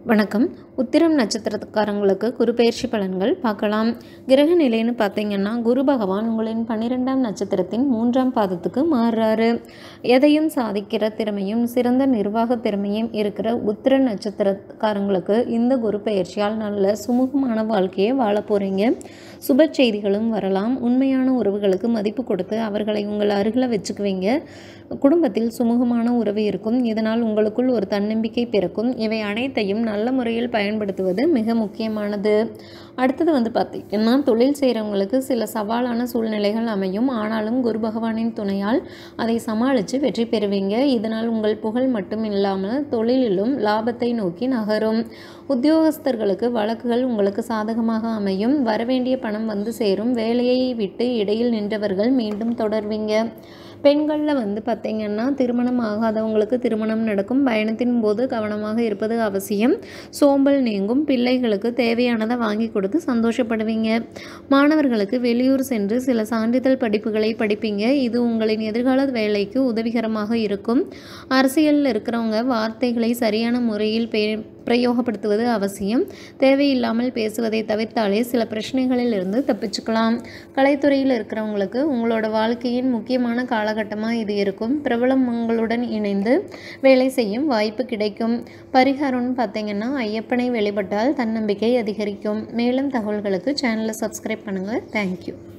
வணக்கம் உத்திரம் நட்சத்திரக்காரங்களுக்கு குரு பெயர்ச்சி பலன்கள் பார்க்கலாம் கிரக நிலைன்னு பார்த்தீங்கன்னா குரு பகவான் உங்களின் பன்னிரெண்டாம் நட்சத்திரத்தின் மூன்றாம் பாதத்துக்கு மாறுறாரு எதையும் சாதிக்கிற திறமையும் சிறந்த நிர்வாக திறமையும் இருக்கிற உத்திர நட்சத்திரக்காரங்களுக்கு இந்த குரு பெயர்ச்சியால் நல்ல சுமூகமான வாழ்க்கையை வாழ போகிறீங்க சுப செய்திகளும் வரலாம் உண்மையான உறவுகளுக்கு மதிப்பு கொடுத்து அவர்களை உங்கள் அருகில் வச்சுக்குவீங்க குடும்பத்தில் சுமூகமான உறவு இருக்கும் இதனால் உங்களுக்குள் ஒரு தன்னம்பிக்கை பிறக்கும் இவை அனைத்தையும் நல்ல முறையில் பயன்படுத்துவது மிக முக்கியமானது அடுத்தது வந்து பார்த்திங்கன்னா தொழில் செய்கிறவங்களுக்கு சில சவாலான சூழ்நிலைகள் அமையும் ஆனாலும் குரு பகவானின் துணையால் அதை சமாளித்து வெற்றி பெறுவீங்க இதனால் உங்கள் புகழ் மட்டும் இல்லாமல் தொழிலிலும் லாபத்தை நோக்கி நகரும் உத்தியோகஸ்தர்களுக்கு வழக்குகள் உங்களுக்கு சாதகமாக அமையும் வரவேண்டிய பணம் வந்து சேரும் வேலையை விட்டு இடையில் நின்றவர்கள் மீண்டும் தொடர்வீங்க பெண்களில் வந்து பார்த்திங்கன்னா திருமணம் ஆகாதவங்களுக்கு திருமணம் நடக்கும் பயணத்தின் போது கவனமாக இருப்பது அவசியம் சோம்பல் நீங்கும் பிள்ளைகளுக்கு தேவையானதை வாங்கி கொடுத்து சந்தோஷப்படுவீங்க மாணவர்களுக்கு வெளியூர் சென்று சில சான்றிதழ் படிப்புகளை படிப்பீங்க இது உங்களின் எதிர்கால வேலைக்கு உதவிகரமாக இருக்கும் அரசியலில் இருக்கிறவங்க வார்த்தைகளை சரியான முறையில் பே பிரயோகப்படுத்துவது அவசியம் தேவையில்லாமல் பேசுவதை தவிர்த்தாலே சில பிரச்சனைகளில் இருந்து தப்பிச்சுக்கலாம் கலைத்துறையில் இருக்கிறவங்களுக்கு உங்களோட வாழ்க்கையின் முக்கியமான காலகட்டமாக இது இருக்கும் பிரபலங்களுடன் இணைந்து வேலை செய்யும் வாய்ப்பு கிடைக்கும் பரிகாரம்னு பார்த்தீங்கன்னா ஐயப்பனை வெளிப்பட்டால் தன்னம்பிக்கை அதிகரிக்கும் மேலும் தகவல்களுக்கு சேனலை சப்ஸ்கிரைப் பண்ணுங்கள் தேங்க்யூ